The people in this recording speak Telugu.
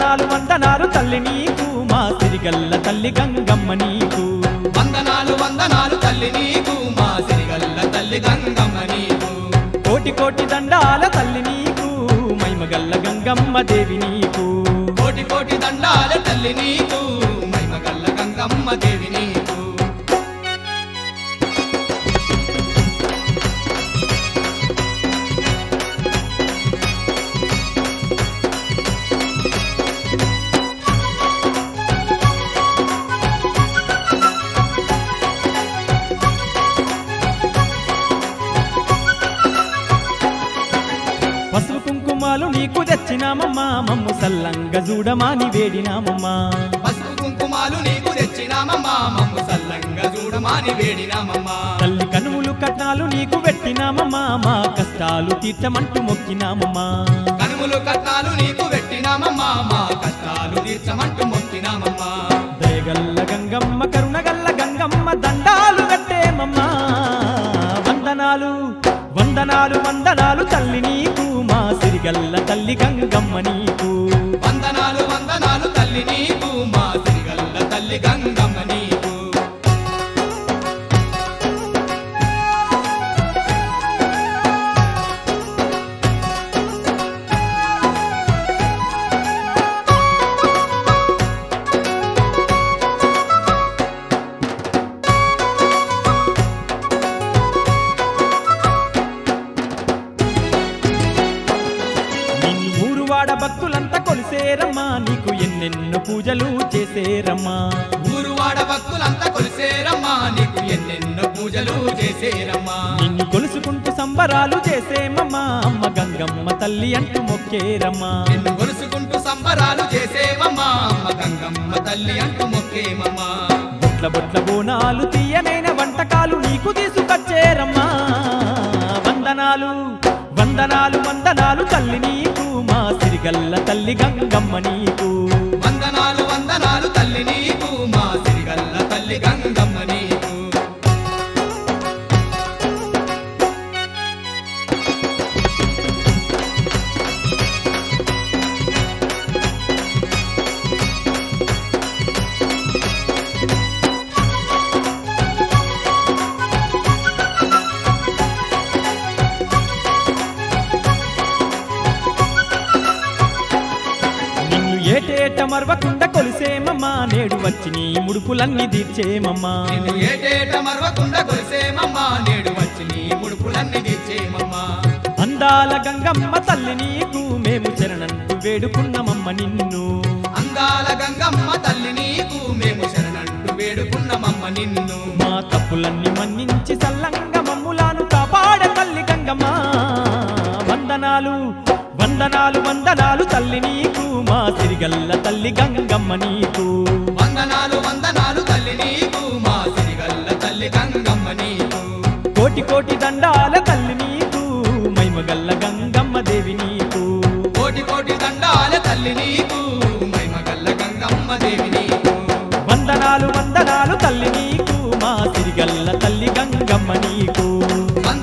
వందనాలు వందనాలు తల్లి నీకు మా సిరిగల్ల తల్లి గంగమ్మ నీకు వందనాలు వందనాలు తల్లి నీకు మా సిరిగల్ల తల్లి గంగమ్మ నీకు కోటి కోటి దండాల తల్లి నీకు మైమగల్ల గంగమ్మ దేవి నీకు కోటి కోటి దండాల తల్లి నీకు మైమగల్ల గంగమ్మ దేవి నీకు పసుపు కుంకుమాలు నీకు తెచ్చినామమ్మా మమ్ము సల్లంగా చూడమాని వేడినామమ్మా పసుపు కుంకుమాలు నీకు తెచ్చినామమ్మా మమ్ము సల్లంగా చూడమాని వేడినామమ్మా తల్లి కనుములు కట్నాలు నీకు పెట్టినామమ్మా మా కష్టాలు తీర్చమంటూ మొక్కినామమ్మా కనుములు కట్టాలు నీకు పెట్టినామమ్మా మా కష్టాలు తీర్చమంటూ మొక్కినామమ్మా దయగల్ల గంగమ్మ కరుణగల్ల గంగమ్మ దండాలు కట్టేమమ్మా వందనాలు వందనాలు వందనాలు తల్లి నీకు మా సిరిగల్ల తల్లి గంగమ్మ నీకు వందనాలు వందనాలు తల్లి నీకు మా సిరిగల్ల తల్లి గంగమ్మ నీకు నిన్ను ఊరువాడ భక్తులంతా కొలిసేరమ్మా నీకు ఎన్నెన్నో పూజలు చేసేరమ్మా ఊరువాడ భక్తులంతా కొలిసేరమ్మా నీకు ఎన్నెన్నో పూజలు చేసేరమ్మా నిన్ను కొలుసుకుంటూ సంబరాలు చేసేమమ్మా అమ్మ గంగమ్మ తల్లి అంటూ మొక్కేరమ్మా నిన్ను కొలుసుకుంటూ సంబరాలు చేసేమమ్మా అమ్మ గంగమ్మ తల్లి అంటూ మొక్కేమమ్మా బొట్ల బొట్ల బోనాలు తీయనైన వంటకాలు నీకు తీసుకొచ్చేరమ్మా వందనాలు వందనాలు వందనాలు తల్లి నీకు మా సిరిగల్ల తల్లి గంగమ్మ నీకు వందనాలు వందనాలు తల్లి నీకు మా సిరిగల్ల తల్లి గంగమ్మ నీకు నిన్ను ఏటేట మరవకుండా కొలిసేమమ్మా నేడు వచ్చి నీ ముడుపులన్నీ తీర్చేమమ్మా నిన్ను ఏటేట మరవకుండా కొలిసేమమ్మా నేడు వచ్చి నీ ముడుపులన్నీ తీర్చేమమ్మా అందాల గంగమ్మ తల్లి నీకు మేము చరణంటూ వేడుకున్నమమ్మ నిన్ను అందాల గంగమ్మ తల్లి నీకు మేము శరణంటూ వేడుకున్నమమ్మ నిన్ను మా తప్పులన్నీ మన్నించి సల్లంగా మమ్ములాను కాపాడ తల్లి గంగమ్మ వందనాలు వందనాలు వందనాలు తల్లి నీకు మా సిరిగల్ల తల్లి గంగమ్మ నీకు వందనాలు వందనాలు తల్లి నీకు మా సిరిగల్ల తల్లి గంగమ్మ నీకు కోటి కోటి దండాల తల్లి నీకు మైమగల్ల గంగమ్మ దేవి నీకు కోటి కోటి దండాల తల్లి నీకు మైమగల్ల గంగమ్మ దేవి నీకు వందనాలు వందనాలు తల్లి నీకు మా సిరిగల్ల తల్లి గంగమ్మ నీకు వందనాలు